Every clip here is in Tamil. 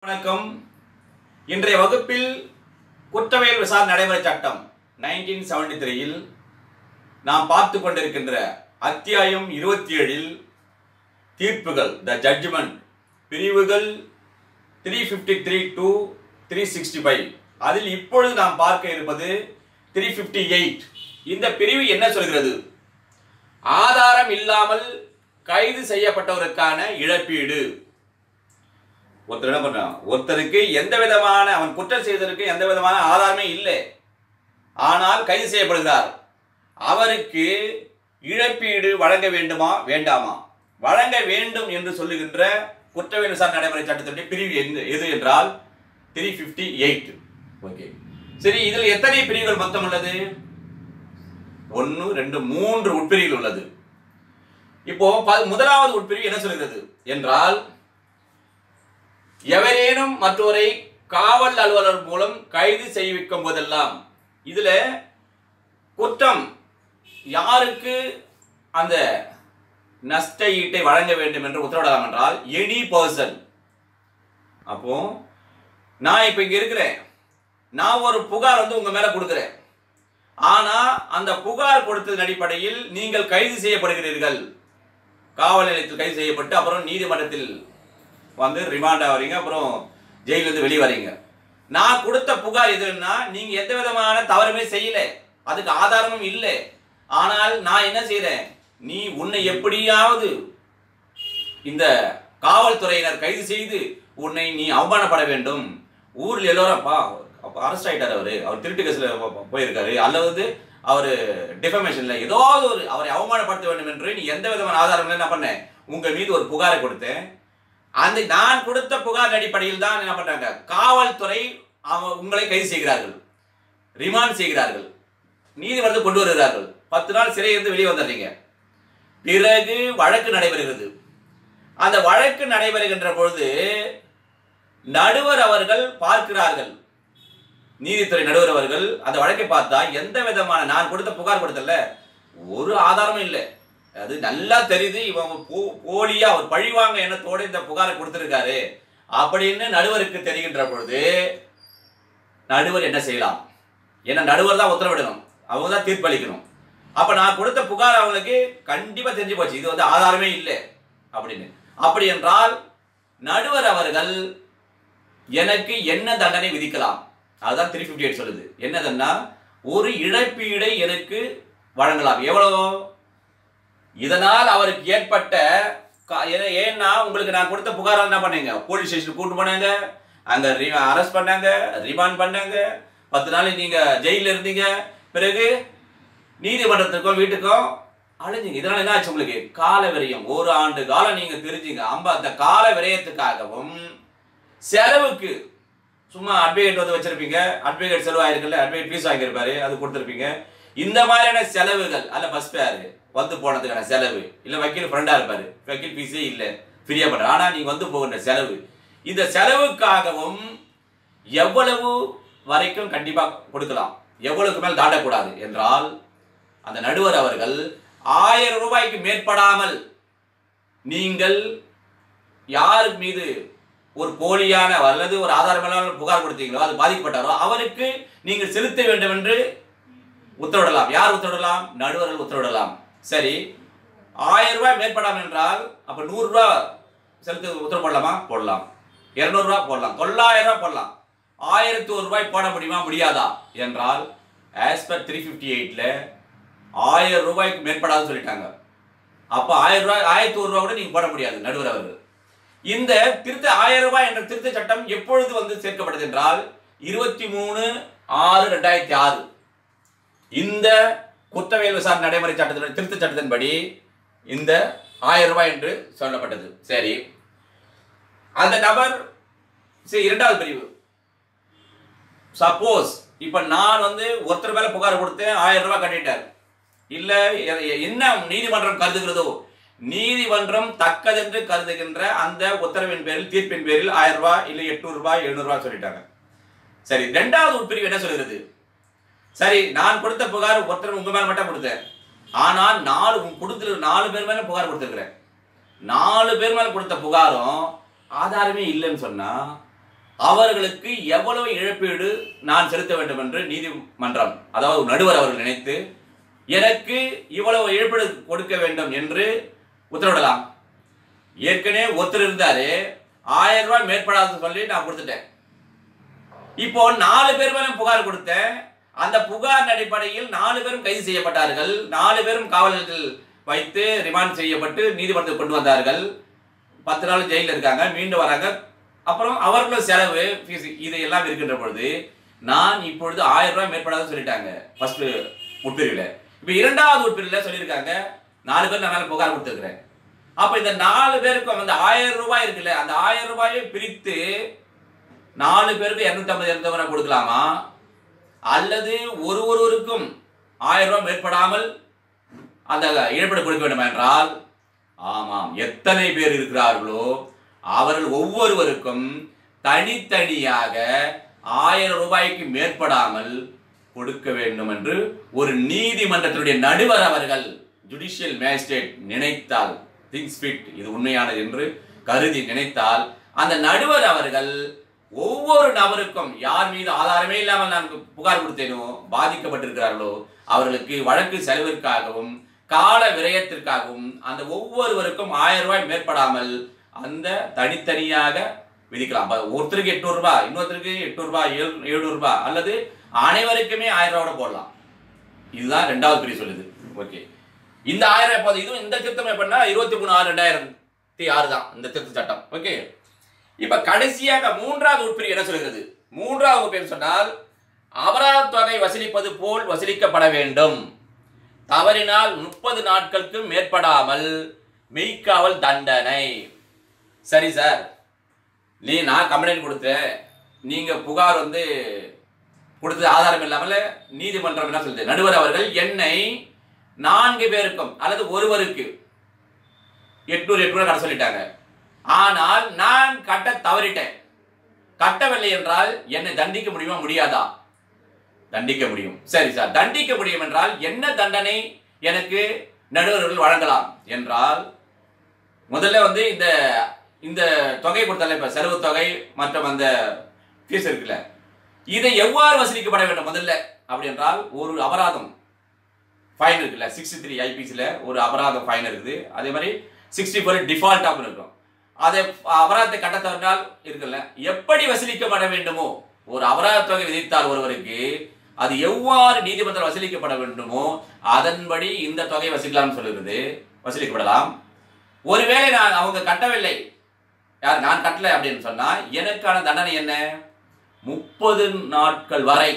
வணக்கம் இன்றைய வகுப்பில் குற்றவியல் விசாரணை நடைமுறை சட்டம் நைன்டீன் செவன்டி த்ரீயில் நாம் பார்த்து கொண்டிருக்கின்ற அத்தியாயம் இருபத்தி ஏழில் தீர்ப்புகள் த ஜட்ஜ்மெண்ட் பிரிவுகள் three fifty three to three sixty five அதில் இப்பொழுது நாம் பார்க்க இருப்பது த்ரீ ஃபிஃப்டி எயிட் இந்த பிரிவு என்ன சொல்கிறது ஆதாரம் இல்லாமல் கைது செய்யப்பட்டவருக்கான இழப்பீடு ஒருத்தர் என்ன பண்றான் ஒருத்தருக்கு எந்த விதமான அவன் குற்றம் செய்ததற்கு எந்த விதமான ஆதாரமே இல்லை ஆனால் கைது செய்யப்படுகிறார் அவருக்கு இழப்பீடு வழங்க வேண்டுமா வேண்டாமா வழங்க வேண்டும் என்று சொல்லுகின்ற குற்றவியல் விசாரணை நடைமுறை சட்டத்தினுடைய பிரிவு எந்த எது என்றால் த்ரீ ஃபிஃப்டி எயிட் ஓகே சரி இதில் எத்தனை பிரிவுகள் மொத்தம் உள்ளது ஒன்று ரெண்டு மூன்று உட்பிரிவுகள் உள்ளது இப்போ ப- முதலாவது உட்பிரிவு என்ன சொல்கிறது என்றால் எவரேனும் மற்றவரை காவல் அலுவலர் மூலம் கைது செய்விக்கும் போதெல்லாம் இதுல குற்றம் யாருக்கு அந்த நஷ்ட ஈட்டை வழங்க வேண்டும் என்று உத்தரவிடலாம் என்றால் எனி பர்சன் அப்போ நான் இப்ப இங்க இருக்கிறேன் நான் ஒரு புகார் வந்து உங்க மேல கொடுக்கிறேன் ஆனா அந்த புகார் கொடுத்ததன் அடிப்படையில் நீங்கள் கைது செய்யப்படுகிறீர்கள் காவல் நிலையத்தில் கைது செய்யப்பட்டு அப்புறம் நீதிமன்றத்தில் வந்து ரிமாண்ட் ஆவறீங்க அப்புறம் ஜெயிலிருந்து வெளியே வரீங்க நான் கொடுத்த புகார் எதுன்னா நீங்க எந்த விதமான தவறுமே செய்யல அதுக்கு ஆதாரமும் இல்லை ஆனால் நான் என்ன செய்றேன் நீ உன்னை எப்படியாவது இந்த காவல்துறையினர் கைது செய்து உன்னை நீ அவமானப்பட வேண்டும் ஊரில் எல்லோரும் அப்பா அரெஸ்ட் ஆயிட்டார் அவரு அவர் திருட்டு கேஸ்ல போ- போயிருக்காரு அல்லது அவர் டிஃபமேஷன்ல ஏதாவது ஒரு அவரை அவமானப்படுத்த வேண்டும் என்று நீ எந்த விதமான ஆதாரம் என்ன பண்ண உங்க மீது ஒரு புகாரை கொடுத்தேன் அந்த நான் கொடுத்த புகார் அடிப்படையில் தான் என்ன பண்றாங்க காவல்துறை அவ- உங்களை கைது செய்கிறார்கள் ரிமாண்ட் செய்கிறார்கள் நீதிமன்றத்தில் கொண்டு வருகிறார்கள் பத்து நாள் சிறையிலிருந்து வெளியே வந்துடுறீங்க பிறகு வழக்கு நடைபெறுகிறது அந்த வழக்கு நடைபெறுகின்ற பொழுது நடுவர் அவர்கள் பார்க்கிறார்கள் நீதித்துறை நடுவர் அவர்கள் அந்த வழக்கை பார்த்தா எந்த விதமான நான் கொடுத்த புகார் கொடுத்தல ஒரு ஆதாரமும் இல்லை அது நல்லா தெரியுது இவன் போ- போலியா அவர் பழிவாங்க எண்ணத்தோட இந்த புகாரை கொடுத்திருக்காரு அப்படின்னு நடுவருக்கு தெரிகின்ற பொழுது நடுவர் என்ன செய்யலாம் ஏன்னா நடுவர் தான் உத்தரவிடணும் அவங்க தான் தீர்ப்பளிக்கணும் அப்ப நான் கொடுத்த புகார் அவங்களுக்கு கண்டிப்பா தெரிஞ்சு போச்சு இது வந்து ஆதாரமே இல்லை அப்படின்னு அப்படி என்றால் நடுவர் அவர்கள் எனக்கு என்ன தண்டனை விதிக்கலாம் அதுதான் த்ரீ ஃபிஃப்டி எயிட் சொல்லுது என்னதுன்னா ஒரு இழப்பீடை எனக்கு வழங்கலாம் எவ்வளவு இதனால் அவருக்கு ஏற்பட்ட கா- ஏ- ஏன்னா உங்களுக்கு நான் கொடுத்த புகார் என்ன பண்ணீங்க போலீஸ் ஸ்டேஷன் கூட்டு போனாங்க அங்க அரெஸ்ட் பண்ணாங்க ரிமாண்ட் பண்ணாங்க பத்து நாள் நீங்க ஜெயில இருந்தீங்க பிறகு நீதிமன்றத்துக்கும் வீட்டுக்கும் அழிஞ்சிங்க இதனால என்ன ஆச்சு உங்களுக்கு கால விரயம் ஒரு ஆண்டு காலம் நீங்க தெரிஞ்சீங்க அம்ப அந்த கால விரயத்துக்காகவும் செலவுக்கு சும்மா அட்வொகேட் வந்து வச்சிருப்பீங்க அட்வொகேட் செலவாயிருக்குல்ல அட்வொகேட் ஃபீஸ் வாங்கியிருப்பாரு அது கொடுத்துருப்பீங்க இந்த மாதிரியான செலவுகள் அல்ல பஸ் ஃபேர் வந்து போனதுக்கான செலவு இல்ல வக்கீல் ஃப்ரெண்டா இருப்பாரு வக்கீல் ஃபீஸே இல்ல ஃப்ரீயா பண்ற ஆனா நீங்க வந்து போகின்ற செலவு இந்த செலவுக்காகவும் எவ்வளவு வரைக்கும் கண்டிப்பா கொடுக்கலாம் எவ்வளவுக்கு மேல் தாண்டக்கூடாது என்றால் அந்த நடுவர் அவர்கள் ஆயிரம் ரூபாய்க்கு மேற்படாமல் நீங்கள் யார் மீது ஒரு போலியான அல்லது ஒரு ஆதாரமில்லாமல் புகார் கொடுத்தீங்களோ அது பாதிக்கப்பட்டாரோ அவருக்கு நீங்கள் செலுத்த வேண்டும் என்று உத்தரவிடலாம் யார் உத்தரவிடலாம் நடுவர்கள் உத்தரவிடலாம் சரி ஆயிரம் ரூபாய் மேற்படாமல் என்றால் அப்ப நூறு ரூபாய் செலுத்த உத்தரவு போடலாமா போடலாம் இருநூறு ரூபாய் போடலாம் தொள்ளாயிரம் ரூபாய் போடலாம் ஆயிரத்தி ஒரு ரூபாய் போட முடியுமா முடியாதா என்றால் ஆஸ் பர் த்ரீ ஃபிஃப்டி எயிட்ல ஆயிரம் ரூபாய்க்கு மேற்படாதுன்னு சொல்லிட்டாங்க அப்ப ஆயிரம் ரூபாய் ஆயிரத்தி ஒரு ரூபாய் கூட நீங்க போட முடியாது நடுவர் அவர்கள் இந்த திருத்த ஆயிரம் ரூபாய் என்ற திருத்த சட்டம் எப்பொழுது வந்து சேர்க்கப்பட்டது என்றால் இருபத்தி மூணு ஆறு ரெண்டாயிரத்தி ஆறு இந்த குற்றவியல் விசாரணை நடைமுறை சட்டத்தின் திருத்த சட்டத்தின்படி இந்த ஆயிரம் ரூபாய் என்று சொல்லப்பட்டது சரி அந்த நபர் சரி இரண்டாவது பிரிவு சப்போஸ் இப்ப நான் வந்து ஒருத்தர் மேல புகார் கொடுத்தேன் ஆயிரம் ரூபாய் கட்டிட்டார் இல்ல எ- என்ன நீதிமன்றம் கருதுகிறதோ நீதிமன்றம் தக்கதென்று கருதுகின்ற அந்த உத்தரவின் பேரில் தீர்ப்பின் பேரில் ஆயிரம் ரூபாய் இல்ல எட்நூறு ரூபாய் எழுநூறு ரூபாய் சொல்லிட்டாங்க சரி ரெண்டாவது உட்பிரிவு என்ன சொல்கிறது சரி நான் கொடுத்த புகார் ஒருத்தர் உங்க மேல மட்டும் கொடுத்தேன் ஆனால் நாலு உங்க கொடுத்துல நாலு பேர் மேல புகார் கொடுத்துருக்கிறேன் நாலு பேர் மேல கொடுத்த புகாரும் ஆதாரமே இல்லைன்னு சொன்னா அவர்களுக்கு எவ்வளவு இழப்பீடு நான் செலுத்த வேண்டும் என்று நீதிமன்றம் அதாவது நடுவர் அவர்கள் நினைத்து எனக்கு இவ்வளவு இழப்பீடு கொடுக்க வேண்டும் என்று உத்தரவிடலாம் ஏற்கனவே ஒருத்தர் இருந்தாரு ஆயிரம் ரூபாய் மேற்படாதுன்னு சொல்லி நான் கொடுத்துட்டேன் இப்போ நாலு பேர் மேலும் புகார் கொடுத்தேன் அந்த புகார் அடிப்படையில் நாலு பேரும் கைது செய்யப்பட்டார்கள் நாலு பேரும் காவலர்கள் வைத்து ரிமாண்ட் செய்யப்பட்டு நீதிமன்றத்துக்கு கொண்டு வந்தார்கள் பத்து நாள் ஜெயிலில் இருக்காங்க மீண்டும் வராங்க அப்புறம் அவர்களும் செலவு ஃபீஸ் இது எல்லாம் இருக்கின்ற பொழுது நான் இப்பொழுது ஆயிரம் ரூபாய் மேற்படாதுன்னு சொல்லிட்டாங்க ஃபர்ஸ்ட் உட்பிரிவில் இப்போ இரண்டாவது உட்பிரிவில் சொல்லியிருக்காங்க நாலு பேர் நான் மேல புகார் கொடுத்துருக்கிறேன் அப்போ இந்த நாலு பேருக்கும் அந்த ஆயிரம் ரூபாய் இருக்குல்ல அந்த ஆயிரம் ரூபாயை பிரித்து நாலு பேருக்கு இரநூத்தம்பது இரநூத்தம்பது கொடுக்கலாமா அல்லது ஒரு ஒருவருக்கும் ஆயிரம் ரூபாய் மேற்படாமல் அந்த இழப்பீடு கொடுக்க வேண்டும் என்றால் ஆமாம் எத்தனை பேர் இருக்கிறார்களோ அவர்கள் ஒவ்வொருவருக்கும் தனித்தனியாக ஆயிரம் ரூபாய்க்கு மேற்படாமல் கொடுக்க வேண்டும் என்று ஒரு நீதிமன்றத்தினுடைய நடுவர் அவர்கள் ஜுடிஷியல் மேஜிஸ்ட்ரேட் நினைத்தால் திங்ஸ் ஃபிட் இது உண்மையானது என்று கருதி நினைத்தால் அந்த நடுவர் அவர்கள் ஒவ்வொரு நபருக்கும் யார் மீது ஆதாரமே இல்லாமல் நான் புகார் கொடுத்தேனோ பாதிக்கப்பட்டிருக்கிறார்களோ அவர்களுக்கு வழக்கு செலவிற்காகவும் கால விரயத்திற்காகவும் அந்த ஒவ்வொருவருக்கும் ஆயிரம் ரூபாய் மேற்படாமல் அந்த தனித்தனியாக விதிக்கலாம் அப்ப ஒருத்தருக்கு எட்நூறு ரூபாய் இன்னொருத்தருக்கு எட்நூறு ரூபாய் ஏழு எழுநூறு ரூபாய் அல்லது அனைவருக்குமே ஆயிரம் ரூபாய் போடலாம் இதுதான் ரெண்டாவது பிரிவு சொல்லுது ஓகே இந்த ஆயிரம் எப்போது இதுவும் இந்த திருத்தம் எப்படின்னா இருபத்தி மூணு ஆறு ரெண்டாயிரத்தி ஆறு தான் இந்த திருத்த சட்டம் ஓகே இப்ப கடைசியாக மூன்றாவது உட்பிரிவு என்ன சொல்கிறது மூன்றாவது உட்பிரிவு சொன்னால் அபராத தொகை வசூலிப்பது போல் வசூலிக்கப்பட வேண்டும் தவறினால் முப்பது நாட்களுக்கு மேற்படாமல் மெய்க்காவல் தண்டனை சரி சார் நீ நான் கம்ப்ளைண்ட் கொடுத்தேன் நீங்க புகார் வந்து கொடுத்தது ஆதாரம் இல்லாமல் நீதிமன்றம் என்ன சொல்லுது நடுவர் அவர்கள் என்னை நான்கு பேருக்கும் அல்லது ஒருவருக்கு எட்நூறு எட்நூறு கட்ட சொல்லிட்டாங்க ஆனால் நான் கட்ட தவறிட்டேன் கட்டவில்லை என்றால் என்னை தண்டிக்க முடியுமா முடியாதா தண்டிக்க முடியும் சரி சார் தண்டிக்க முடியும் என்றால் என்ன தண்டனை எனக்கு நடுவர்கள் வழங்கலாம் என்றால் முதல்ல வந்து இந்த இந்த தொகை கொடுத்தால இப்ப செலவு தொகை மற்றும் அந்த ஃபீஸ் இருக்குல்ல இதை எவ்வாறு வசூலிக்கப்பட வேண்டும் முதல்ல அப்படி என்றால் ஒரு அபராதம் ஃபைன் இருக்குல்ல சிக்ஸ்டி த்ரீ ஐபிசியில் ஒரு அபராதம் ஃபைன் இருக்குது அதே மாதிரி சிக்ஸ்டி ஃபோர் டிஃபால்ட் ஆஃப் இருக்கும் அதை அபராதத்தை கட்ட தவறினால் இருக்குல்ல எப்படி வசூலிக்கப்பட வேண்டுமோ ஒரு அபராத தொகை விதித்தால் ஒருவருக்கு அது எவ்வாறு நீதிமன்றம் வசூலிக்கப்பட வேண்டுமோ அதன்படி இந்த தொகை வசூலிக்கலாம்னு சொல்லுகிறது வசூலிக்கப்படலாம் ஒருவேளை நான் அவங்க கட்டவில்லை யார் நான் கட்டல அப்படின்னு சொன்னா எனக்கான தண்டனை என்ன முப்பது நாட்கள் வரை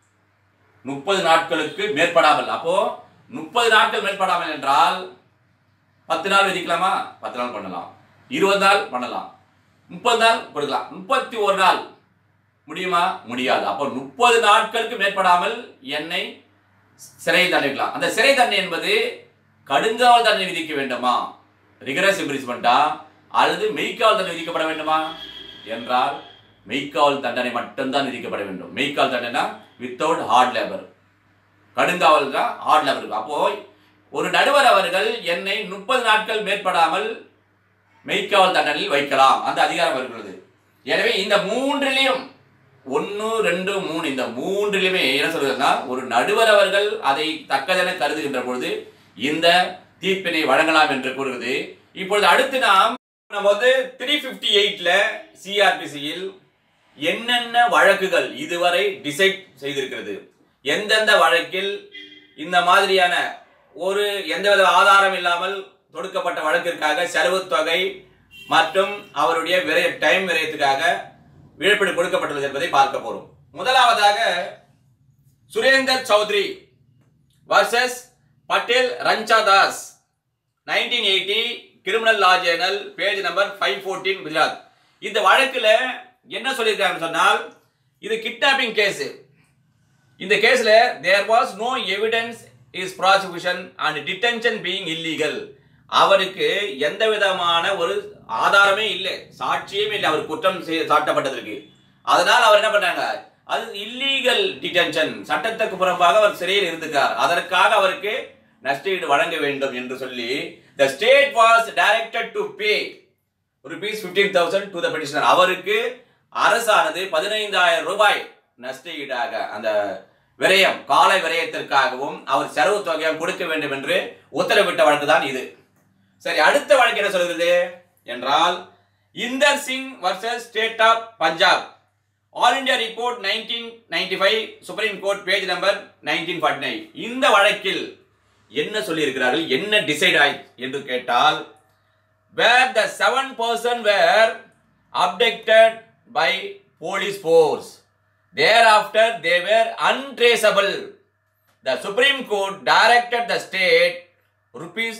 முப்பது நாட்களுக்கு மேற்படாமல் அப்போ முப்பது நாட்கள் மேற்படாமல் என்றால் பத்து நாள் விதிக்கலாமா பத்து நாள் பண்ணலாம் இருபது நாள் பண்ணலாம் முப்பது நாள் கொடுக்கலாம் முப்பத்தி ஒரு நாள் முடியுமா முடியாது அப்போ முப்பது நாட்களுக்கு மேற்படாமல் என்னை சிறையில் தண்டிக்கலாம் அந்த சிறை தண்டனை என்பது கடுங்காவல் தண்டனை விதிக்க வேண்டுமா ரிகரஸ் இம்ப்ரிஸ்மெண்டா அல்லது மெய்க்காவல் தண்டனை விதிக்கப்பட வேண்டுமா என்றால் மெய்க்காவல் தண்டனை மட்டும்தான் விதிக்கப்பட வேண்டும் மெய்க்காவல் தண்டனை வித்தவுட் ஹார்ட் லேபர் கடுங்காவல் தான் ஹார்ட் லேபர் இருக்கு அப்போ ஒரு நடுவர் அவர்கள் என்னை முப்பது நாட்கள் மேற்படாமல் மெய்க்காவல் தண்டனையில் வைக்கலாம் அந்த அதிகாரம் இருக்கிறது எனவே இந்த மூன்றிலையும் ஒன்று ரெண்டு மூணு இந்த மூன்றிலுமே என்ன சொல்றதுன்னா ஒரு நடுவர் அவர்கள் அதை தக்கதென கருதுகின்ற பொழுது இந்த தீர்ப்பினை வழங்கலாம் என்று கூறுகிறது இப்பொழுது அடுத்து நாம் நம்ம வந்து த்ரீ ஃபிஃப்டி எயிட்ல சிஆர்பிசியில் என்னென்ன வழக்குகள் இதுவரை டிசைட் செய்திருக்கிறது எந்தெந்த வழக்கில் இந்த மாதிரியான ஒரு எந்தவித ஆதாரம் இல்லாமல் தொடுக்கப்பட்ட வழக்கிற்காக செலவு தொகை மற்றும் அவருடைய விரை டைம் விரயத்துக்காக இழப்பீடு கொடுக்கப்பட்டுள்ளது என்பதை பார்க்க போறோம் முதலாவதாக Surender Chaudhary versus Patel Ranja Das nineteen eighty criminal law journal page number five fourteen Gujarat இந்த வழக்குல என்ன சொல்லியிருக்காங்கன்னு சொன்னால் இது கிட்னாப்பிங் கேஸ் இந்த கேஸ்ல there was no evidence is prosecution and detention being illegal அவருக்கு எந்த விதமான ஒரு ஆதாரமே இல்லை சாட்சியமே இல்லை அவர் குற்றம் செய்ய- சாட்டப்பட்டதற்கு அதனால் அவர் என்ன பண்ணாங்க அது இல்லீகல் டிடென்ஷன் சட்டத்துக்கு புறம்பாக அவர் சிறையில் இருந்துக்கார் அதற்காக அவருக்கு நஷ்டஈடு வழங்க வேண்டும் என்று சொல்லி the state was directed to pay rupees fifteen thousand to the petitioner அவருக்கு அரசானது பதினைந்தாயிரம் ரூபாய் நஷ்ட ஈடாக அந்த விரயம் கால விரயத்திற்காகவும் அவர் செலவு தொகையை கொடுக்க வேண்டும் என்று உத்தரவிட்ட வழக்கு தான் இது சரி அடுத்த வழக்கு என்ன சொல்கிறது என்றால் Inder Singh versus state of Punjab all India report nineteen ninety five supreme court page number nineteen forty nine இந்த வழக்கில் என்ன சொல்லியிருக்கிறார்கள் என்ன டிசைட் ஆய் என்று கேட்டால் where the seven person were abducted by police force. Thereafter, they were untraceable. The Supreme Court directed the state rupees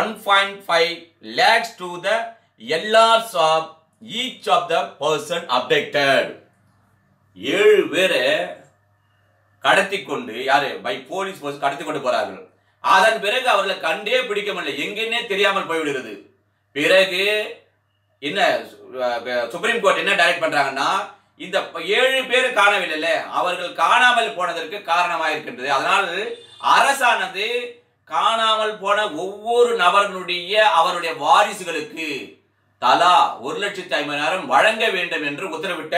1.5 lakhs to the LRs of each of the person abducted. ஏழு பேரை கடத்தி கொண்டு யாரு பை போலீஸ் போலீஸ் கடத்தி கொண்டு போறார்கள் அதன் பிறகு அவர்களை கண்டே பிடிக்க முடியல எங்கன்னே தெரியாமல் போய்விடுகிறது பிறகு என்ன அஹ், சுப்ரீம் கோர்ட் என்ன டைரக்ட் பண்றாங்கன்னா இந்த ப- ஏழு பேர் காணவில்லைல்ல அவர்கள் காணாமல் போனதற்கு காரணமாக இருக்கின்றது அதனால் அரசானது காணாமல் போன ஒவ்வொரு நபர்களுடைய அவருடைய வாரிசுகளுக்கு தலா ஒரு லட்சத்தி ஐம்பதாயிரம் வழங்க வேண்டும் என்று உத்தரவிட்ட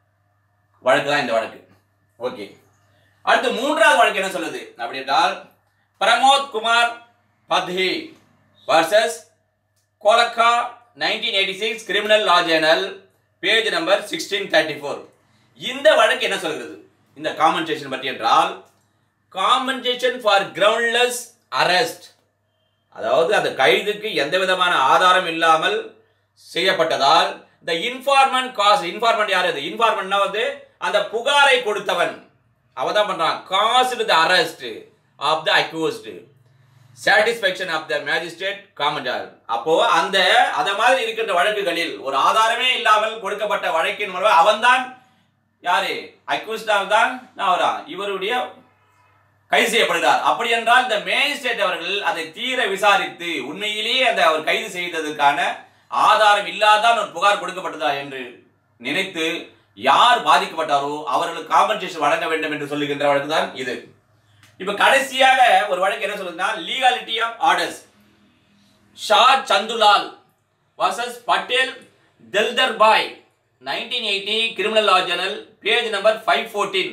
வழக்கு தான் இந்த வழக்கு ஓகே அடுத்து மூன்றாவது வழக்கு என்ன சொல்லுது அப்படி என்றால் Pramod Kumar Pathi versus Kolakka nineteen eighty six criminal law journal page number sixteen thirty four இந்த வழக்கு என்ன சொல்கிறது இந்த காம்பன்சேஷன் பற்றி என்றால் காம்பன்சேஷன் ஃபார் கிரவுண்ட்லெஸ் அரெஸ்ட் அதாவது அந்த கைதுக்கு எந்த விதமான ஆதாரம் இல்லாமல் செய்யப்பட்டதால் இந்த இன்ஃபார்மன்ட் காஸ் இன்ஃபார்மன்ட் யார் அது இன்ஃபார்மன்ட்னா வந்து அந்த புகாரை கொடுத்தவன் அவன் தான் பண்றான் cause the arrest of the accused satisfaction of the magistrate காமண்டார் அப்போ அந்த அத மாதிரி இருக்கின்ற வழக்குகளில் ஒரு ஆதாரமே இல்லாமல் கொடுக்கப்பட்ட வழக்கின் மூலம் அவன்தான் யாரு அக்யூஸ்டால் தான் நான் வரான் இவருடைய கைது செய்யப்படுகிறார் அப்படி என்றால் இந்த மேஜிஸ்ட்ரேட் அவர்கள் அதை தீர விசாரித்து உண்மையிலேயே அந்த அவர் கைது செய்ததற்கான ஆதாரம் இல்லாதான் ஒரு புகார் கொடுக்கப்பட்டதா என்று நினைத்து யார் பாதிக்கப்பட்டாரோ அவர்களுக்கு காம்பன்சேஷன் வழங்க வேண்டும் என்று சொல்லுகின்ற வழக்கு தான் இது இப்ப கடைசியாக ஒரு வழக்கு என்ன சொல்லுதுன்னா legality of orders Shah Chandulal versus Patel Dildar Bhai nineteen eighty criminal law journal page number five fourteen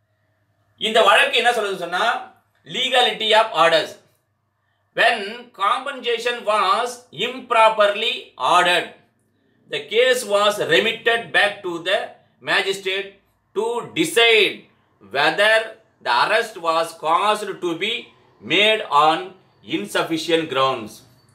இந்த வழக்கு என்ன சொல்லுது சொன்னா legality of orders when compensation was improperly ordered the case was remitted back to the magistrate to decide whether the arrest was caused to be made on insufficient grounds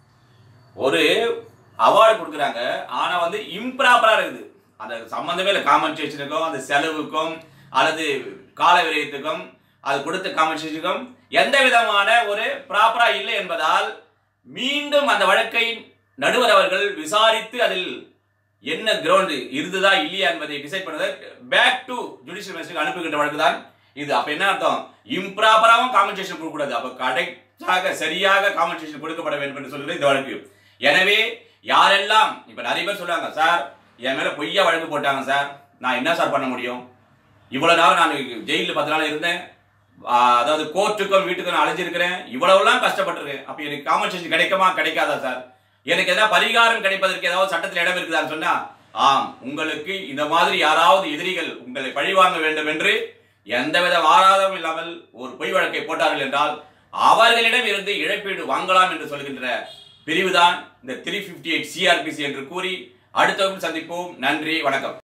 ஒரு அவார்டு கொடுக்குறாங்க ஆனா வந்து இம்ப்ராப்பரா இருக்குது அந்த சம்பந்தமே இல்லை காம்பன்சேஷனுக்கும் அந்த செலவுக்கும் அல்லது கால விரயத்துக்கும் அது கொடுத்த காம்பன்சேஷனுக்கும் எந்த விதமான ஒரு ப்ராப்பரா இல்லை என்பதால் மீண்டும் அந்த வழக்கை நடுவர் அவர்கள் விசாரித்து அதில் என்ன கிரவுண்ட் இருந்ததா இல்லையா என்பதை டிசைட் பண்ணதை பேக் டு ஜுடிஷியல் மினிஸ்டருக்கு அனுப்புகின்ற வழக்கு தான் இது அப்ப என்ன அர்த்தம் இம்ப்ராப்பராகவும் காம்பன்சேஷன் கொடுக்கக்கூடாது அப்ப கரெக்டாக சரியாக காம்பன்சேஷன் கொடுக்கப்பட வேண்டும் என்று சொல்லுறது இந்த வழக்கு எனவே யாரெல்லாம் இப்ப நிறைய பேர் சொல்றாங்க சார் என் மேல பொய்யா வழக்கு போட்டாங்க சார் நான் என்ன சார் பண்ண முடியும் இவ்வளவு நாள் நான் ஜெயிலில் பத்து நாள் இருந்தேன் ஆ, அதாவது கோர்ட்டுக்கும் வீட்டுக்கும் நான் அலைஞ்சிருக்கிறேன் இவ்வளவுலாம் கஷ்டப்பட்டிருக்கேன் அப்ப எனக்கு காம்பன்சேஷன் கிடைக்குமா கிடைக்காதா சார் எனக்கு ஏதாவது பரிகாரம் கிடைப்பதற்கு ஏதாவது சட்டத்தில் இடம் இருக்குதான்னு சொன்னா ஆம் உங்களுக்கு இந்த மாதிரி யாராவது எதிரிகள் உங்களை பழிவாங்க வேண்டும் என்று எந்தவித ஆராதமும் இல்லாமல் ஒரு பொய் வழக்கை போட்டார்கள் என்றால் அவர்களிடம் இருந்து இழப்பீடு வாங்கலாம் என்று சொல்கின்ற பிரிவுதான் இந்த த்ரீ பிப்டி எயிட் சிஆர்பிசி என்று கூறி அடுத்த வகுப்பில் சந்திப்போம் நன்றி வணக்கம்